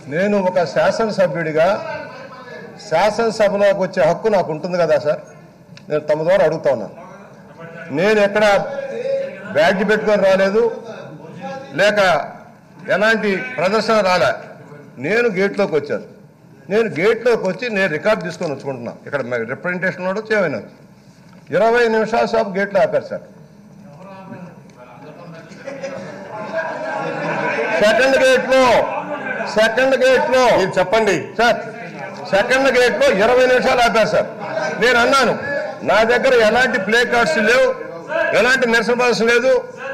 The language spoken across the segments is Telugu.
నేను ఒక శాసనసభ్యుడిగా శాసనసభలోకి వచ్చే హక్కు నాకు ఉంటుంది కదా సార్ నేను తమ ద్వారా అడుగుతా ఉన్నాను నేను ఎక్కడ బ్యాడ్జ్ పెట్టుకొని రాలేదు లేక ఎలాంటి ప్రదర్శన రాలే నేను గేట్లోకి వచ్చాను నేను గేట్లోకి వచ్చి నేను రికార్డ్ తీసుకొని వచ్చుకుంటున్నా ఇక్కడ రిప్రజెంటేషన్ కూడా చేయమైనారు ఇరవై నిమిషాల సేపు గేట్లో ఆపారు సార్ సెకండ్ గేట్లో సెకండ్ గేట్లో మీరు చెప్పండి సార్ సెకండ్ గేట్ లో ఇరవై నిమిషాలు ఆపారు సార్ నేను అన్నాను నా దగ్గర ఎలాంటి ప్లే కార్డ్స్ లేవు ఎలాంటి నిరసన ప్రదర్శన లేదు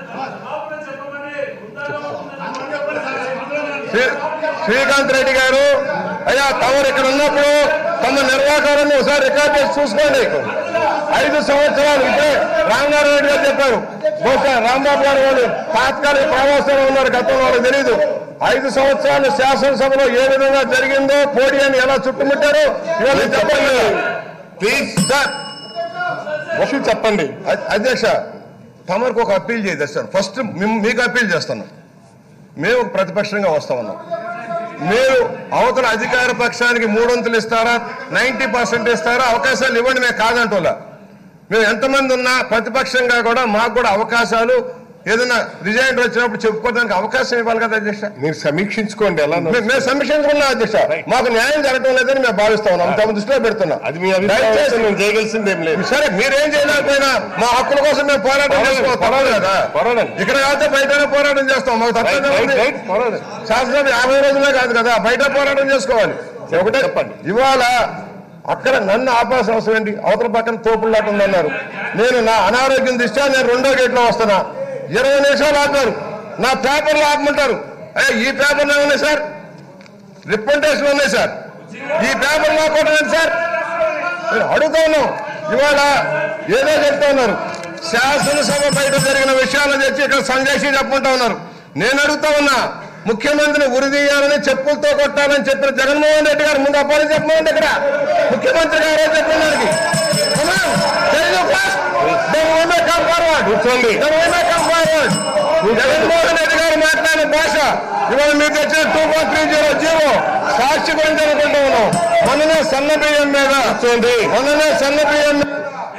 శ్రీ- శ్రీకాంత్ రెడ్డి గారు అయ్యా తమరు ఇక్కడ ఉన్నప్పుడు తమ నిర్వాహకాలను ఒకసారి రికార్డ్ చేసి చూసుకోండి ఐదు సంవత్సరాలు ఇదే రామనారాయణ రెడ్డి గారు చెప్పారు బహుశా రాంబాబు గారు వాళ్ళు తాత్కాలిక ప్రవాసంలో ఉన్నారు గతంలో వాళ్ళకి తెలియదు ఐదు సంవత్సరాలు శాసనసభలో ఏ విధంగా జరిగిందో పోడియాన్ని ఎలా చుట్టుముట్టారో ఇవాళ చెప్పండి ప్లీజ్ సార్ విషయం చెప్పండి అ- అధ్యక్ష తమరికి ఒక అప్పీల్ చేయదు సార్ ఫస్ట్ మిమ్- మీకు అప్పీల్ చేస్తున్నాం మేము ఒక ప్రతిపక్షంగా వస్తా ఉన్నాం మీరు అవతల అధికార పక్షానికి మూడొంతులు ఇస్తారా నైంటీ పర్సెంట్ ఇస్తారా అవకాశాలు ఇవ్వండి మేము కాదంటోలా మేము ఎంతమంది ఉన్నా ప్రతిపక్షంగా కూడా మాకు కూడా అవకాశాలు ఏదైనా రిజైన్ వచ్చినప్పుడు చెప్పుకోవడానికి అవకాశం ఇవ్వాలి కదా అధ్యక్ష మీరు సమీక్షించుకోండి ఎలా మే- మేము సమీక్షించుకున్నాం అధ్యక్ష మాకు న్యాయం జరగడం లేదని మేము భావిస్తా ఉన్నాం తమ దృష్టిలో పెడుతున్నాం అది మీ అభిప్రాయం దయచేసి నేను చేయగలిసింది ఏం లేదు సరే మీరేం చేయలేకపోయినా మా హక్కుల కోసం మేము పోరాటం పోరాడండి, చేసుకోవాలి తప్పదు కదా పోరాడండి. ఇక్కడ కాకపోతే బయటనే పోరాటం చేస్తాం మాకు రైట్, తప్పేదే రైట్, ఉంది. రైట్, పోరాడండి. శాసనసభ యాభై రోజులే కాదు కదా బయట పోరాటం చేసుకోవాలి ఒకటే చెప్పండి. ఇవాళ అక్కడ నన్ను ఆపాల్సిన అవసరం ఏంటి అవతల పక్కన తోపులాట ఉందన్నారు నేను నా అనారోగ్యం దృష్ట్యా నేను రెండో గేట్లో వస్తున్నా ఇరవై నిమిషాలు ఆపారు నా పేపర్లు ఆపమంటారు అయ్యా ఈ పేపర్లు ఉన్నాయి సార్ రిప్రజెంటేషన్ ఉన్నాయి సార్ ఈ పేపర్లు ఆపడం సార్ నేను అడుగుతా ఉన్నాం ఇవాళ ఏదో చెప్తా ఉన్నారు శాసనసభ బయట జరిగిన విషయాలను తెచ్చి ఇక్కడ సంజయ్ చెప్పుకుంటా ఉన్నారు నేను అడుగుతా ఉన్నా ముఖ్యమంత్రిని ఉరిదీయాలని చెప్పులతో కొట్టాలని చెప్పిన జగన్మోహన్ రెడ్డి గారు ముందు అప్పాలని చెప్పమండి ఇక్కడ ముఖ్యమంత్రి గారే చెప్పిన దానికి Come on, tell your class. Then we may come forward. కూర్చోండి. Then we may come forward. Jaganmohan Reddy గారు మాట్లాడిన భాష ఇవాళ మీరు తెచ్చిన two point three zero zero Sakshi గురించి అనుకుంటా ఉన్నాం మొన్ననే సన్న బియ్యం మీద కూర్చోండి. మొన్ననే సన్న బియ్యం మీద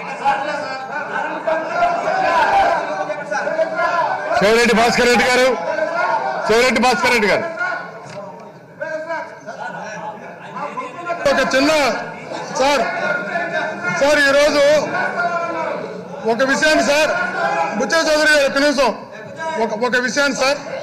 శివరెడ్డి భాస్కర్ రెడ్డి గారు శివరెడ్డి భాస్కర్ రెడ్డి గారు ఒక చిన్న సార్ సార్ ఈరోజు ఒక విషయాన్ని సార్ బుచ్చ చౌదరి గారు ఒక నిమిషం ఒక ఒక విషయాన్ని సార్